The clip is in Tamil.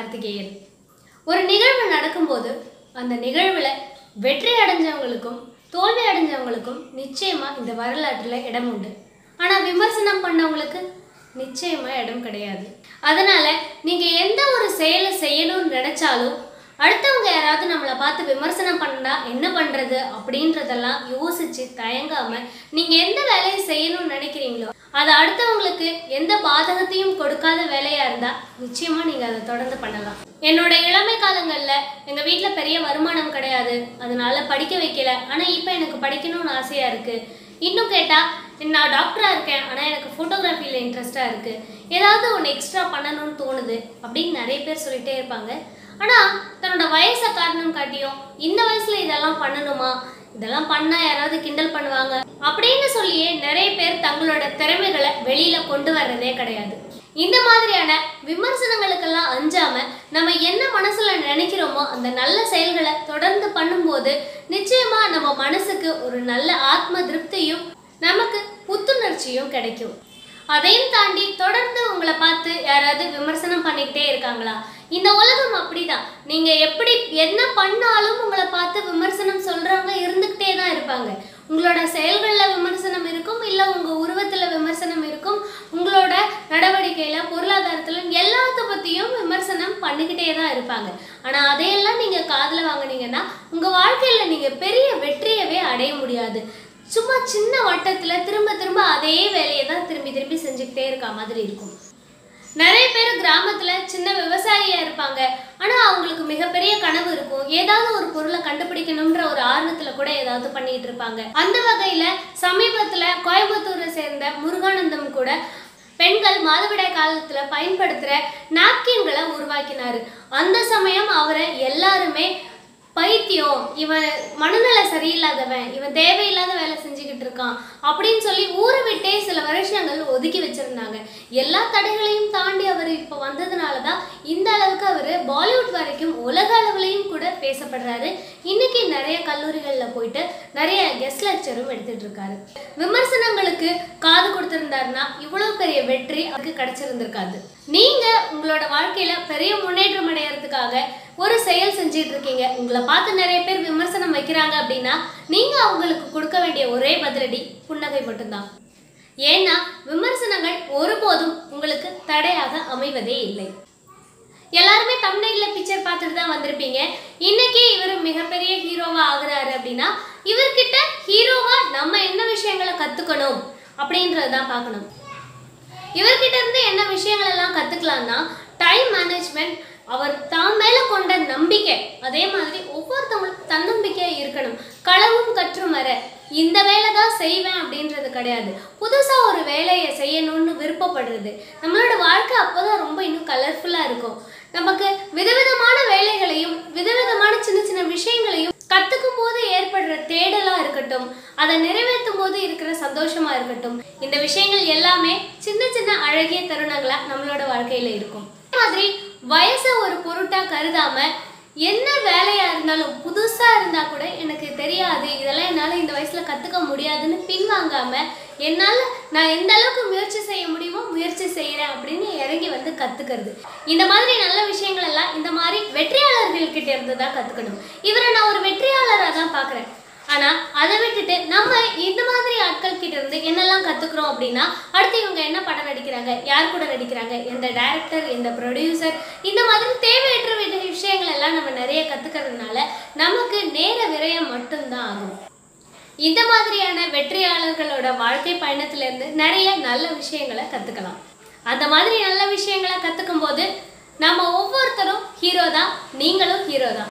கார்த்திகேயன் ஒரு நிகழ்வு நடக்கும்போது அந்த நிகழ்வில் வெற்றி அடைஞ்சவங்களுக்கும் தோல்வி அடைஞ்சவங்களுக்கும் நிச்சயமா இந்த வரலாற்றில் இடம் உண்டு ஆனால் விமர்சனம் பண்ணவங்களுக்கு நிச்சயமா இடம் கிடையாது அதனால நீங்க எந்த ஒரு செயலை செய்யணும்னு நினைச்சாலும் அடுத்தவங்க யாராவது நம்மளை பார்த்து விமர்சனம் பண்ணா என்ன பண்றது அப்படின்றதெல்லாம் யோசிச்சு தயங்காம நீங்க எந்த வேலையை செய்யணும்னு நினைக்கிறீங்களோ அது அடுத்தவங்களுக்கு எந்த பாதகத்தையும் கொடுக்காத வேலையா இருந்தா நிச்சயமா நீங்க அதை தொடர்ந்து பண்ணலாம் என்னோட இளமை காலங்கள்ல எங்க வீட்ல பெரிய வருமானம் கிடையாது அதனால படிக்க வைக்கல ஆனா இப்போ எனக்கு படிக்கணும்னு ஆசையா இருக்கு இன்னும் கேட்டா நான் டாக்டரா இருக்கேன் ஆனா எனக்கு ஃபோட்டோகிராஃபியில் இன்ட்ரெஸ்டா இருக்கு ஏதாவது ஒன்று எக்ஸ்ட்ரா பண்ணணும்னு தோணுது அப்படின்னு நிறைய பேர் சொல்லிட்டே இருப்பாங்க ஆனா தன்னோட வயசை காரணம் காட்டியும் இந்த வயசுல இதெல்லாம் பண்ணணுமா இதெல்லாம் பண்ணா யாராவது கிண்டல் பண்ணுவாங்க அப்படின்னு சொல்லியே நிறைய பேர் தங்களோட திறமைகளை வெளியில கொண்டு வர்றதே கிடையாது இந்த மாதிரியான விமர்சனங்களுக்கெல்லாம் அஞ்சாம நம்ம என்ன மனசுல நினைக்கிறோமோ அந்த நல்ல செயல்களை தொடர்ந்து பண்ணும்போது நிச்சயமா நம்ம மனசுக்கு ஒரு நல்ல ஆத்ம திருப்தியும் நமக்கு புத்துணர்ச்சியும் கிடைக்கும் அதையும் தாண்டி தொடர்ந்து உங்களை பார்த்து யாராவது விமர்சனம் பண்ணிக்கிட்டே இருக்காங்களா இந்த உலகம் அப்படிதான் நீங்க எப்படி என்ன பண்ணாலும் உங்களை பார்த்து விமர்சனம் சொல்றவங்க இருந்துகிட்டே தான் இருப்பாங்க உங்களோட செயல்கள்ல விமர்சனம் இருக்கும் இல்ல உங்க உருவத்துல விமர்சனம் இருக்கும் உங்களோட நடவடிக்கையில பொருளாதாரத்துல எல்லாத்த பத்தியும் விமர்சனம் பண்ணிக்கிட்டே தான் இருப்பாங்க ஆனா அதையெல்லாம் நீங்க காதுல வாங்குனீங்கன்னா உங்க வாழ்க்கையில நீங்க பெரிய வெற்றியவே அடைய முடியாது சும்மா சின்ன வட்டத்துல திரும்ப திரும்ப அதே வேலையை தான் திரும்பி திரும்பி செஞ்சுக்கிட்டே இருக்க மாதிரி இருக்கும் நிறைய பேர் கிராமத்துல சின்ன விவசாயியா இருப்பாங்க ஆனா அவங்களுக்கு மிகப்பெரிய கனவு இருக்கும் ஏதாவது ஒரு பொருளை கண்டுபிடிக்கணும்ன்ற ஒரு ஆர்வத்துல கூட ஏதாவது பண்ணிட்டு இருப்பாங்க அந்த வகையில சமீபத்துல கோயம்புத்தூரை சேர்ந்த முருகானந்தம் கூட பெண்கள் மாதவிடாய் காலத்துல பயன்படுத்துற நாப்கின்களை உருவாக்கினாரு அந்த சமயம் அவரை எல்லாருமே பைத்தியம் இவன் மனநல சரியில்லாதவன் இவன் தேவையில்லாத வேலை செஞ்சுக்கிட்டு இருக்கான் அப்படின்னு சொல்லி ஊரை விட்டே சில வருஷங்கள் ஒதுக்கி வச்சிருந்தாங்க எல்லா தடைகளையும் தாண்டி அவர் இப்போ வந்ததுனால தான் இந்த அளவுக்கு அவர் பாலிவுட் வரைக்கும் உலக அளவுலையும் கூட பேசப்படுறாரு இன்னைக்கு நிறைய கல்லூரிகளில் போயிட்டு நிறைய கெஸ்ட் லெக்சரும் எடுத்துட்டு இருக்காரு விமர்சனங்களுக்கு காது கொடுத்திருந்தாருன்னா இவ்வளவு பெரிய வெற்றி அவருக்கு கிடைச்சிருந்திருக்காது நீங்க உங்களோட வாழ்க்கையில பெரிய முன்னேற்றம் அடையறதுக்காக ஒரு செயல் செஞ்சிட்டு இருக்கீங்க உங்களை பார்த்து நிறைய பேர் விமர்சனம் வைக்கிறாங்க அப்படின்னா நீங்க அவங்களுக்கு கொடுக்க வேண்டிய ஒரே பதிலடி புன்னகை மட்டும்தான் ஏன்னா விமர்சனங்கள் ஒருபோதும் உங்களுக்கு தடையாக அமைவதே இல்லை எல்லாருமே தமிழ்நாட்டுல பிக்சர் பார்த்துட்டு தான் வந்திருப்பீங்க இன்னைக்கு இவர் மிகப்பெரிய ஹீரோவா ஆகுறாரு அப்படின்னா இவர்கிட்ட ஹீரோவா நம்ம என்ன விஷயங்களை கத்துக்கணும் அப்படின்றது தான் பார்க்கணும் இவர்கிட்ட இருந்து என்ன விஷயங்கள் எல்லாம் கத்துக்கலாம்னா டைம் மேனேஜ்மெண்ட் அவர் தான் மேல கொண்ட நம்பிக்கை அதே மாதிரி ஒவ்வொருத்தவங்களுக்கும் தன்னம்பிக்கையா இருக்கணும் களவும் கற்றும் வர இந்த வேலை தான் செய்வேன் அப்படின்றது கிடையாது புதுசா ஒரு வேலையை செய்யணும்னு விருப்பப்படுறது நம்மளோட வாழ்க்கை அப்போதான் ரொம்ப இன்னும் கலர்ஃபுல்லா இருக்கும் நமக்கு விதவிதமான வேலைகளையும் விதவிதமான சின்ன சின்ன விஷயங்களையும் கத்துக்கும் போது ஏற்படுற தேடலா இருக்கட்டும் அதை நிறைவேற்றும் போது இருக்கிற சந்தோஷமா இருக்கட்டும் இந்த விஷயங்கள் எல்லாமே சின்ன சின்ன அழகிய தருணங்களா நம்மளோட வாழ்க்கையில இருக்கும் அதே மாதிரி வயசை ஒரு பொருட்டா கருதாம என்ன வேலையா இருந்தாலும் புதுசா இருந்தா கூட எனக்கு தெரியாது இதெல்லாம் என்னால இந்த வயசுல கத்துக்க முடியாதுன்னு பின்வாங்காம என்னால நான் எந்த அளவுக்கு முயற்சி செய்ய முடியுமோ முயற்சி செய்யறேன் அப்படின்னு இறங்கி வந்து கத்துக்கிறது இந்த மாதிரி நல்ல விஷயங்கள் எல்லாம் இந்த மாதிரி வெற்றியாளர்கள் கிட்ட இருந்து தான் கத்துக்கணும் இவரை நான் ஒரு வெற்றியாளராக தான் பாக்குறேன் ஆனா அதை விட்டுட்டு நம்ம இந்த மாதிரி ஆட்கள் கிட்ட இருந்து என்னெல்லாம் கத்துக்கிறோம் அப்படின்னா அடுத்து இவங்க என்ன படம் நடிக்கிறாங்க யார் கூட நடிக்கிறாங்க எந்த டைரக்டர் எந்த ப்ரொடியூசர் இந்த மாதிரி தேவையற்ற வி- விஷயங்கள் எல்லாம் நம்ம நிறைய கத்துக்கிறதுனால நமக்கு நேர விரயம் மட்டும்தான் ஆகும் இந்த மாதிரியான வெற்றியாளர்களோட வாழ்க்கை பயணத்துல இருந்து நிறைய நல்ல விஷயங்களை கத்துக்கலாம் அந்த மாதிரி நல்ல விஷயங்களை கத்துக்கும் போது நம்ம ஒவ்வொருத்தரும் ஹீரோ தான் நீங்களும் ஹீரோ தான்